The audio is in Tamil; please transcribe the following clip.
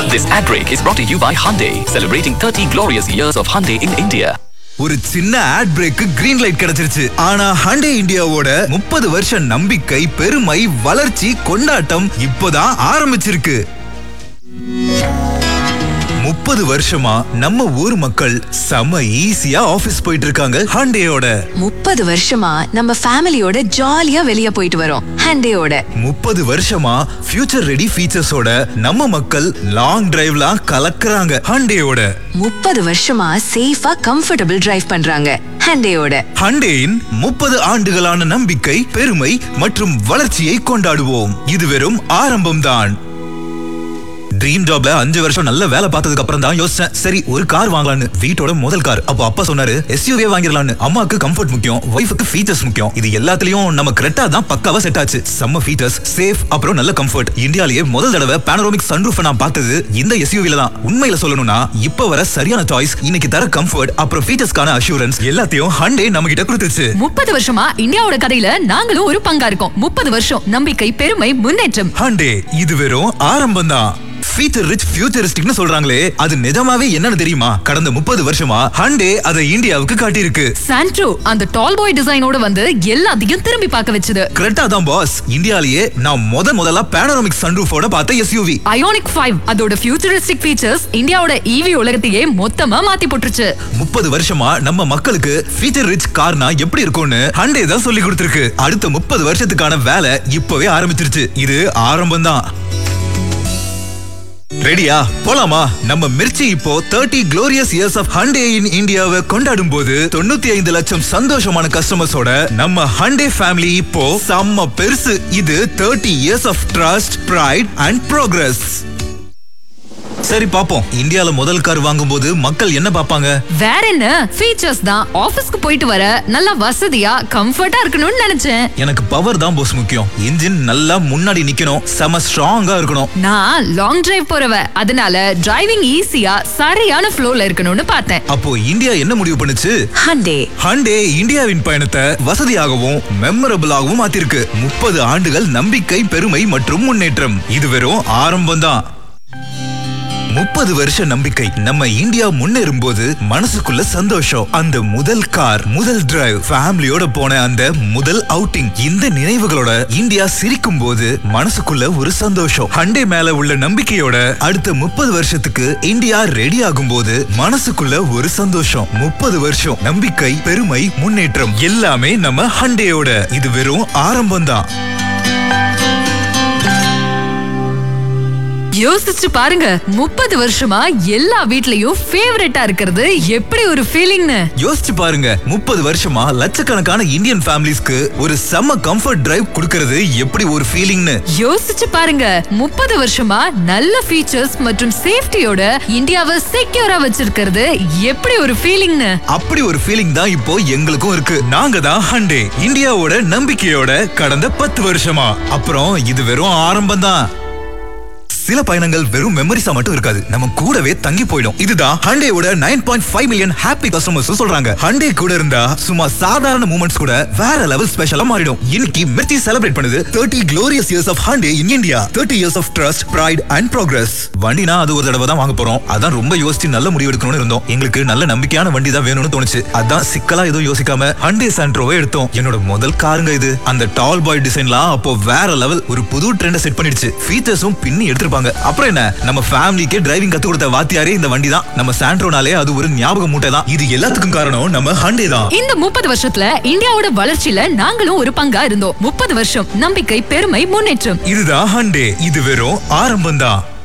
This ad break is brought to you by Hyundai, celebrating 30 glorious years of Hyundai in India. ஒரு சின்ன ஆட் பிரேக்கு கிரீன் லைட் கிடைச்சிருச்சு ஆனா ஹண்டே இந்தியாவோட முப்பது வருஷ நம்பிக்கை பெருமை வளர்ச்சி கொண்டாட்டம் இப்போதான் ஆரம்பிச்சிருக்கு முப்பது வருஷமா நம்ம ஊர் மக்கள் செம ஈஸியா ஆபீஸ் போயிட்டு இருக்காங்க ஹண்டேயோட முப்பது வருஷமா நம்ம ஃபேமிலியோட ஜாலியா வெளிய போயிட்டு வரோம் ஹண்டேயோட முப்பது வருஷமா ஃபியூச்சர் ரெடி ஃபீச்சர்ஸோட நம்ம மக்கள் லாங் டிரைவ்லாம் கலக்குறாங்க ஹண்டேயோட முப்பது வருஷமா சேஃபா கம்ஃபர்டபுள் டிரைவ் பண்றாங்க ஹண்டேயோட ஹண்டேயின் முப்பது ஆண்டுகளான நம்பிக்கை பெருமை மற்றும் வளர்ச்சியை கொண்டாடுவோம் இது வெறும் ஆரம்பம்தான் ட்ரீம் ஜாப்ல அஞ்சு வருஷம் நல்ல வேலை பார்த்ததுக்கு அப்புறம் தான் யோசிச்சேன் சரி ஒரு கார் வாங்கலாம்னு வீட்டோட முதல் கார் அப்போ அப்பா சொன்னாரு எஸ்யூவே வாங்கிடலாம்னு அம்மாக்கு கம்ஃபர்ட் முக்கியம் ஒய்ஃபுக்கு ஃபீச்சர்ஸ் முக்கியம் இது எல்லாத்துலயும் நம்ம கரெக்டா தான் பக்காவா செட் ஆச்சு செம்ம ஃபீச்சர்ஸ் சேஃப் அப்புறம் நல்ல கம்ஃபர்ட் இந்தியாலயே முதல் தடவை பேனரோமிக் சன்ரூஃப் நான் பார்த்தது இந்த எஸ்யூவில தான் உண்மையில சொல்லணும்னா இப்ப வர சரியான சாய்ஸ் இன்னைக்கு தர கம்ஃபர்ட் அப்புறம் ஃபீச்சர்ஸ்க்கான அஷூரன்ஸ் எல்லாத்தையும் ஹண்டே நம்ம கிட்ட கொடுத்துச்சு முப்பது வருஷமா இந்தியாவோட கதையில நாங்களும் ஒரு பங்கா இருக்கோம் முப்பது வருஷம் நம்பிக்கை பெருமை முன்னேற்றம் ஹண்டே இது வெறும் ஆரம்பம் தான் ஃபீச்சர் ரிச் ஃபியூச்சரிஸ்டிக்னு சொல்றாங்களே அது நிஜமாவே என்னன்னு தெரியுமா கடந்த முப்பது வருஷமா ஹண்டே அதை இந்தியாவுக்கு காட்டியிருக்கு சாண்ட்ரோ அந்த டால் பாய் டிசைனோட வந்து எல்லாத்தையும் திரும்பி பார்க்க வச்சது கரெக்டா தான் பாஸ் இந்தியாலயே நான் முத முதல்ல பேனரோமிக் சன்ரூஃபோட பார்த்த எஸ்யூவி அயோனிக் ஃபைவ் அதோட ஃபியூச்சரிஸ்டிக் ஃபீச்சர்ஸ் இந்தியாவோட ஈவி உலகத்தையே மொத்தமா மாத்தி போட்டுருச்சு முப்பது வருஷமா நம்ம மக்களுக்கு ஃபீச்சர் ரிச் கார்னா எப்படி இருக்கும்னு ஹண்டே தான் சொல்லி கொடுத்திருக்கு அடுத்த முப்பது வருஷத்துக்கான வேலை இப்பவே ஆரம்பிச்சிருச்சு இது ஆரம்பம் தான் ரெடியா போலாமா நம்ம மிர்ச்சி இப்போ thirty glorious years of Hande in இந்தியாவை கொண்டாடும் போது தொண்ணூத்தி ஐந்து லட்சம் சந்தோஷமான கஸ்டமர்ஸோட நம்ம ஹண்டே ஃபேமிலி இப்போ செம்ம பெருசு இது thirty years of trust pride and progress சரி பாப்போம் இந்தியால முதல் கார் வாங்கும்போது மக்கள் என்ன பாப்பாங்க வேற என்ன ஃபீச்சர்ஸ் தான் ஆபீஸ்க்கு போயிட்டு வர நல்லா வசதியா கம்ஃபர்ட்டா இருக்கணும்னு நினைச்சேன் எனக்கு பவர் தான் போஸ் முக்கியம் இன்ஜின் நல்லா முன்னாடி நிக்கணும் செம ஸ்ட்ராங்கா இருக்கணும் நான் லாங் டிரைவ் போறவ அதனால டிரைவிங் ஈஸியா சரியான ஃப்ளோல இருக்கணும்னு பார்த்தேன் அப்போ இந்தியா என்ன முடிவு பண்ணுச்சு ஹண்டே ஹண்டே இந்தியாவின் பயணத்தை வசதியாகவும் மெமரபிளாகவும் மாத்திருக்கு முப்பது ஆண்டுகள் நம்பிக்கை பெருமை மற்றும் முன்னேற்றம் இது வெறும் ஆரம்பம் தான் முப்பது வருஷ நம்பிக்கை நம்ம இந்தியா முன்னேறும் போது மனசுக்குள்ள சந்தோஷம் அந்த முதல் கார் முதல் டிரைவ் ஃபேமிலியோட போன அந்த முதல் அவுட்டிங் இந்த நினைவுகளோட இந்தியா சிரிக்கும் போது மனசுக்குள்ள ஒரு சந்தோஷம் ஹண்டே மேல உள்ள நம்பிக்கையோட அடுத்த முப்பது வருஷத்துக்கு இந்தியா ரெடி ஆகும் போது மனசுக்குள்ள ஒரு சந்தோஷம் முப்பது வருஷம் நம்பிக்கை பெருமை முன்னேற்றம் எல்லாமே நம்ம ஹண்டேயோட இது வெறும் ஆரம்பம் தான் யோசிச்சு பாருங்க முப்பது வருஷமா எல்லா வீட்லயும் ஃபேவரட்டா இருக்கிறது எப்படி ஒரு ஃபீலிங்னு யோசிச்சு பாருங்க முப்பது வருஷமா லட்சக்கணக்கான இந்தியன் ஃபேமிலிஸ்க்கு ஒரு செம்ம கம்ஃபர்ட் டிரைவ் கொடுக்கறது எப்படி ஒரு ஃபீலிங்னு யோசிச்சு பாருங்க முப்பது வருஷமா நல்ல ஃபீச்சர்ஸ் மற்றும் சேஃப்டியோட இந்தியாவை செக்யூரா வச்சிருக்கிறது எப்படி ஒரு ஃபீலிங்னு அப்படி ஒரு ஃபீலிங் தான் இப்போ எங்களுக்கும் இருக்கு நாங்க தான் ஹண்டே இந்தியாவோட நம்பிக்கையோட கடந்த பத்து வருஷமா அப்புறம் இது வெறும் ஆரம்பம் தான் சில பயணங்கள் வெறும் மெமரிஸா மட்டும் இருக்காது நம்ம கூடவே தங்கி போயிடும் இதுதான் ஹண்டேவோட nine point five million happy customers சொல்றாங்க ஹண்டே கூட இருந்தா சும்மா சாதாரண மூமெண்ட்ஸ் கூட வேற லெவல் ஸ்பெஷலா மாறிடும் இன்னைக்கு மிர்ச்சி செலிப்ரேட் பண்ணுது thirty glorious years of Hande in India thirty years of trust pride and progress வண்டினா அது ஒரு தடவை தான் வாங்க போறோம் அதான் ரொம்ப யோசிச்சு நல்ல முடிவு எடுக்கணும்னு இருந்தோம் எங்களுக்கு நல்ல நம்பிக்கையான வண்டி தான் வேணும்னு தோணுச்சு அதான் சிக்கலா எதுவும் யோசிக்காம ஹண்டே சாண்ட்ரோவை எடுத்தோம் என்னோட முதல் காருங்க இது அந்த டால் பாய் டிசைன்லாம் அப்போ வேற லெவல் ஒரு புது ட்ரெண்டை செட் பண்ணிடுச்சு ஃபீச்சர்ஸும் பின்னி எடுத்திருப்பாங்க அப்புறம் என்ன நம்ம ஃபேமிலிக்கே டிரைவிங் கத்து கொடுத்த வாத்தியாரே இந்த வண்டி தான் நம்ம சாண்ட்ரோனாலே அது ஒரு ஞாபக மூட்டை தான் இது எல்லாத்துக்கும் காரணம் நம்ம ஹண்டே தான் இந்த முப்பது வருஷத்துல இந்தியாவோட வளர்ச்சியில நாங்களும் ஒரு பங்கா இருந்தோம் முப்பது வருஷம் நம்பிக்கை பெருமை முன்னேற்றம் இதுதான் ஹண்டே இது வெறும் ஆரம்பம் தான்